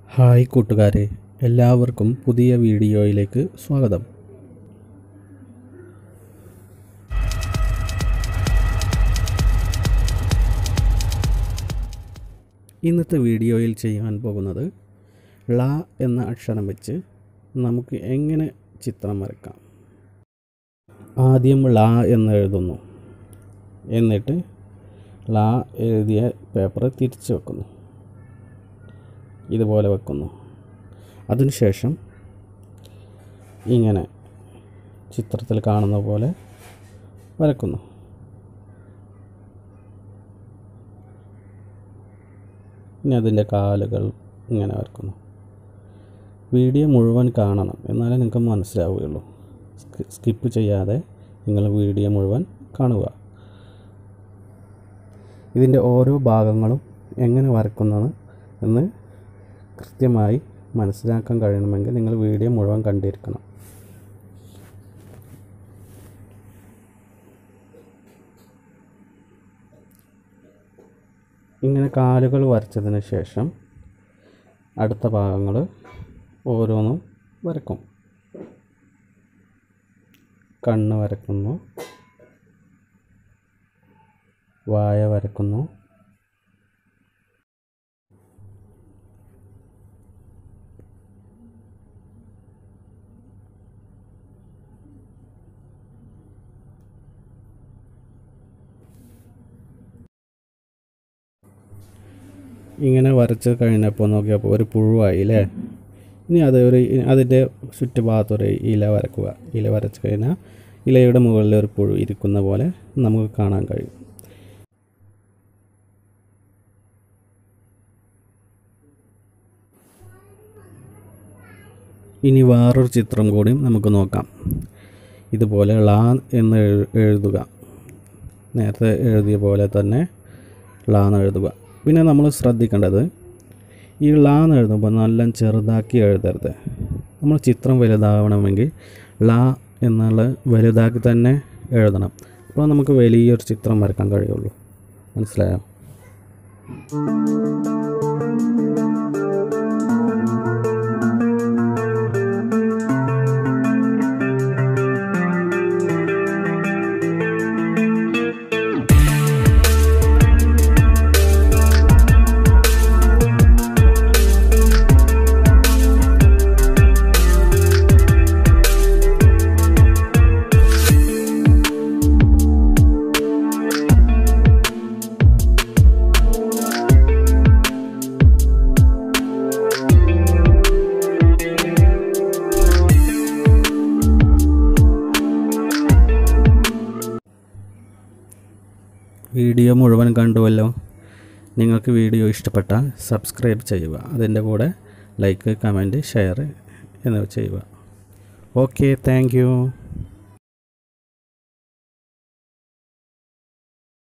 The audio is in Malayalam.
ഹായ് കൂട്ടുകാരെ എല്ലാവർക്കും പുതിയ വീഡിയോയിലേക്ക് സ്വാഗതം ഇന്നത്തെ വീഡിയോയിൽ ചെയ്യാൻ പോകുന്നത് ള എന്ന അക്ഷരം വെച്ച് നമുക്ക് എങ്ങനെ ചിത്രം വരയ്ക്കാം ആദ്യം ള എന്ന് എഴുതുന്നു എന്നിട്ട് ള എഴുതിയ പേപ്പർ തിരിച്ച് വെക്കുന്നു ഇതുപോലെ വെക്കുന്നു അതിനുശേഷം ഇങ്ങനെ ചിത്രത്തിൽ കാണുന്ന പോലെ വരക്കുന്നു ഇനി അതിൻ്റെ കാലുകൾ ഇങ്ങനെ വരക്കുന്നു വീഡിയോ മുഴുവൻ കാണണം എന്നാലേ നിങ്ങൾക്ക് മനസ്സിലാവുകയുള്ളൂ സ്കി- സ്കിപ്പ് ചെയ്യാതെ നിങ്ങൾ വീഡിയോ മുഴുവൻ കാണുക ഇതിൻ്റെ ഓരോ ഭാഗങ്ങളും എങ്ങനെ വരക്കുന്നത് എന്ന് കൃത്യമായി മനസ്സിലാക്കാൻ കഴിയണമെങ്കിൽ നിങ്ങൾ വീഡിയോ മുഴുവൻ കണ്ടിരിക്കണം ഇങ്ങനെ കാലുകൾ വരച്ചതിന് ശേഷം അടുത്ത ഭാഗങ്ങൾ ഓരോന്നും വരക്കും കണ്ണ് വരക്കുന്നു വായ വരക്കുന്നു ഇങ്ങനെ വരച്ച് കഴിഞ്ഞപ്പോൾ നോക്കിയപ്പോൾ ഒരു പുഴുവായി അല്ലേ ഇനി അത് ഒരു അതിൻ്റെ ചുറ്റുഭാഗത്തൊരു ഇല വരക്കുക ഇല വരച്ച് കഴിഞ്ഞാൽ ഇലയുടെ മുകളിൽ ഒരു പുഴു ഇരിക്കുന്ന പോലെ നമുക്ക് കാണാൻ കഴിയും ഇനി വേറൊരു ചിത്രം കൂടി നമുക്ക് നോക്കാം ഇതുപോലെ ള എന്ന് എഴു- എഴുതുക നേരത്തെ എഴുതിയ പോലെ തന്നെ ള എന്ന് എഴുതുക പിന്നെ നമ്മൾ ശ്രദ്ധിക്കേണ്ടത് ഈ ള എന്ന് എഴുതുമ്പോൾ നല്ല ചെറുതാക്കി എഴുതരുത് നമ്മൾ ചിത്രം വലുതാവണമെങ്കിൽ ള എന്നുള്ള വലുതാക്കി തന്നെ എഴുതണം അപ്പോൾ നമുക്ക് വലിയൊരു ചിത്രം വരക്കാൻ കഴിയുള്ളൂ മനസ്സിലായോ വീഡിയോ മുഴുവൻ കണ്ടുവല്ലോ നിങ്ങൾക്ക് വീഡിയോ ഇഷ്ടപ്പെട്ടാൽ സബ്സ്ക്രൈബ് ചെയ്യുക അതിൻ്റെ കൂടെ ലൈക്ക് കമൻറ്റ് ഷെയർ എന്നിവ ചെയ്യുക ഓക്കെ താങ്ക് യു